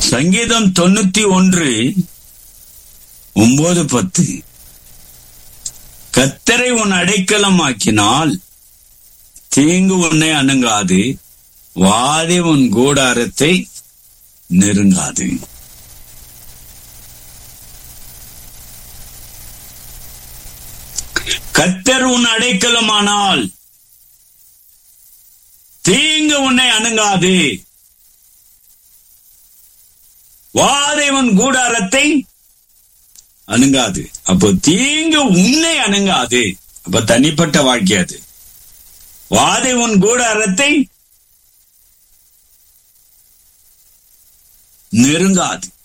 சங்கீதம் தொண்ணூத்தி ஒன்று ஒன்பது பத்து கத்தரை உன் அடைக்கலமாக்கினால் தீங்கு உன்னை அணுங்காது வாதி உன் கூடாரத்தை நெருங்காது கத்தர் உன் அடைக்கலமானால் தீங்கு உன்னை அணுங்காது வாதைவன் கூடாரத்தை அணுங்காது அப்போ தீங்கு உன்னை அணுங்காது அப்ப தனிப்பட்ட வாழ்க்கை அது வாதை உன் கூடாரத்தை நெருங்காது